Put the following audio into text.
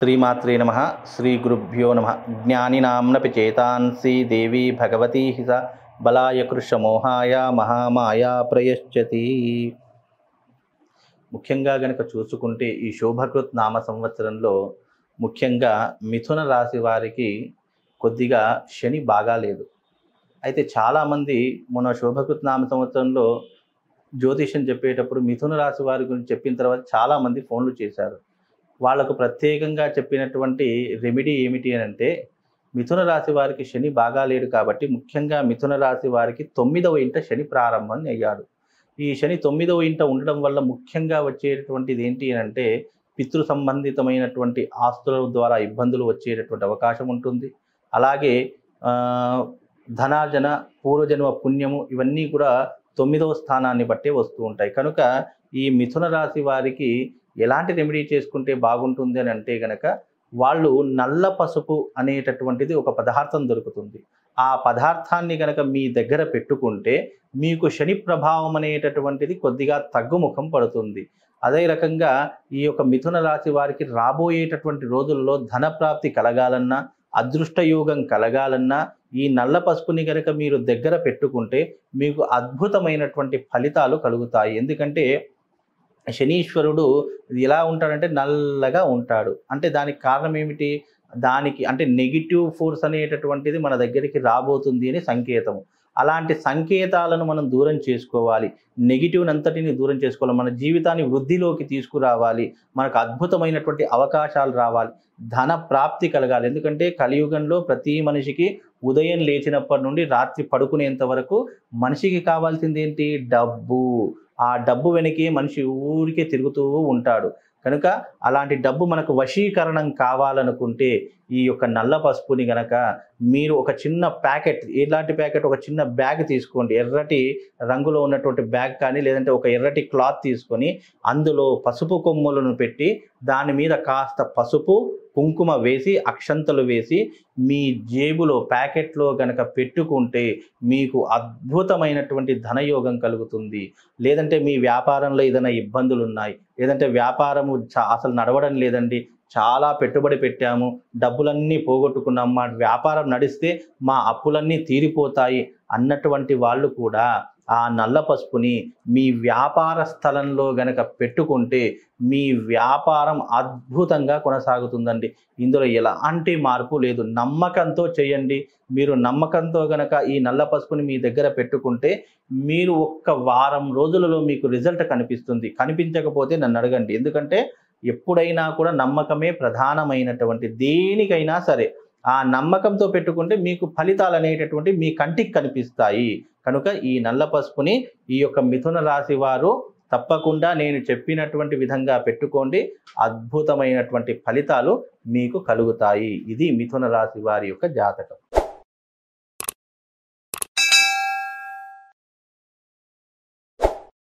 శ్రీమాత్రే నమ శ్రీ గురుభ్యో నమ జ్ఞానినాంనపి చేతాంసి దేవి భగవతీ హిత బలాయ కృషమోహాయ మహామాయా ప్రయశ్చతి ముఖ్యంగా గనక చూసుకుంటే ఈ శోభకృత్ నామ సంవత్సరంలో ముఖ్యంగా మిథున రాశి వారికి కొద్దిగా శని బాగాలేదు అయితే చాలామంది మన శోభకృత్ నామ సంవత్సరంలో జ్యోతిష్యం చెప్పేటప్పుడు మిథున రాశి వారి గురించి చెప్పిన తర్వాత చాలామంది ఫోన్లు చేశారు వాళ్ళకు ప్రత్యేకంగా చెప్పినటువంటి రెమెడీ ఏమిటి అని అంటే మిథున రాశి వారికి శని బాగాలేడు కాబట్టి ముఖ్యంగా మిథున రాశి వారికి తొమ్మిదవ ఇంట శని ప్రారంభం అయ్యాడు ఈ శని తొమ్మిదవ ఇంట ఉండడం వల్ల ముఖ్యంగా వచ్చేటటువంటిది ఏంటి అని అంటే పితృ సంబంధితమైనటువంటి ఆస్తుల ద్వారా ఇబ్బందులు వచ్చేటటువంటి అవకాశం ఉంటుంది అలాగే ఆ, ధనార్జన పూర్వజన్మ పుణ్యము ఇవన్నీ కూడా తొమ్మిదవ స్థానాన్ని బట్టే వస్తూ ఉంటాయి కనుక ఈ మిథున రాశి వారికి ఎలాంటి రెమెడీ చేసుకుంటే బాగుంటుంది అని అంటే గనక వాళ్ళు నల్ల పసుపు అనేటటువంటిది ఒక పదార్థం దొరుకుతుంది ఆ పదార్థాన్ని గనక మీ దగ్గర పెట్టుకుంటే మీకు శని ప్రభావం అనేటటువంటిది కొద్దిగా తగ్గుముఖం పడుతుంది అదే రకంగా ఈ యొక్క మిథున రాశి వారికి రాబోయేటటువంటి రోజుల్లో ధన ప్రాప్తి కలగాలన్నా అదృష్ట యోగం కలగాలన్నా ఈ నల్ల పసుపుని కనుక మీరు దగ్గర పెట్టుకుంటే మీకు అద్భుతమైనటువంటి ఫలితాలు కలుగుతాయి ఎందుకంటే శనీశ్వరుడు ఎలా ఉంటాడంటే నల్లగా ఉంటాడు అంటే దానికి కారణం ఏమిటి దానికి అంటే నెగిటివ్ ఫోర్స్ అనేటటువంటిది మన దగ్గరికి రాబోతుంది అని సంకేతము అలాంటి సంకేతాలను మనం దూరం చేసుకోవాలి నెగిటివ్ అంతటిని దూరం చేసుకోవాలి మన జీవితాన్ని వృద్ధిలోకి తీసుకురావాలి మనకు అద్భుతమైనటువంటి అవకాశాలు రావాలి ధన ప్రాప్తి కలగాలి ఎందుకంటే కలియుగంలో ప్రతి మనిషికి ఉదయం లేచినప్పటి నుండి రాత్రి పడుకునేంత వరకు మనిషికి కావాల్సింది ఏంటి డబ్బు ఆ డబ్బు వెనకే మనిషి ఊరికే తిరుగుతూ ఉంటాడు కనుక అలాంటి డబ్బు మనకు వశీకరణం కావాలనుకుంటే ఈ యొక్క నల్ల పసుపుని గనక మీరు ఒక చిన్న ప్యాకెట్ ఎలాంటి ప్యాకెట్ ఒక చిన్న బ్యాగ్ తీసుకోండి ఎర్రటి రంగులో ఉన్నటువంటి బ్యాగ్ కానీ లేదంటే ఒక ఎర్రటి క్లాత్ తీసుకొని అందులో పసుపు కొమ్ములను పెట్టి దాని మీద కాస్త పసుపు కుంకుమ వేసి అక్షంతలు వేసి మీ జేబులో ప్యాకెట్లో గనక పెట్టుకుంటే మీకు అద్భుతమైనటువంటి ధనయోగం కలుగుతుంది లేదంటే మీ వ్యాపారంలో ఏదైనా ఇబ్బందులు ఉన్నాయి లేదంటే వ్యాపారము చా- అసలు నడవడం లేదండి చాలా పెట్టుబడి పెట్టాము డబ్బులన్నీ పోగొట్టుకున్నాం మా వ్యాపారం నడిస్తే మా అప్పులన్నీ తీరిపోతాయి అన్నటువంటి వాళ్ళు కూడా ఆ నల్ల పసుపుని మీ వ్యాపార స్థలంలో గనక పెట్టుకుంటే మీ వ్యాపారం అద్భుతంగా కొనసాగుతుందండి ఇందులో ఎలాంటి మార్పు లేదు నమ్మకంతో చేయండి మీరు నమ్మకంతో గనక ఈ నల్ల పసుపుని మీ దగ్గర పెట్టుకుంటే మీరు ఒక్క వారం రోజులలో మీకు రిజల్ట్ కనిపిస్తుంది కనిపించకపోతే నన్ను అడగండి ఎందుకంటే ఎప్పుడైనా కూడా నమ్మకమే ప్రధానమైనటువంటి దేనికైనా సరే ఆ నమ్మకంతో పెట్టుకుంటే మీకు ఫలితాలు అనేటటువంటి మీ కంటికి కనిపిస్తాయి కనుక ఈ నల్ల పసుపుని ఈ యొక్క మిథున రాశి వారు తప్పకుండా నేను చెప్పినటువంటి విధంగా పెట్టుకోండి అద్భుతమైనటువంటి ఫలితాలు మీకు కలుగుతాయి ఇది మిథున రాశి వారి యొక్క జాతకం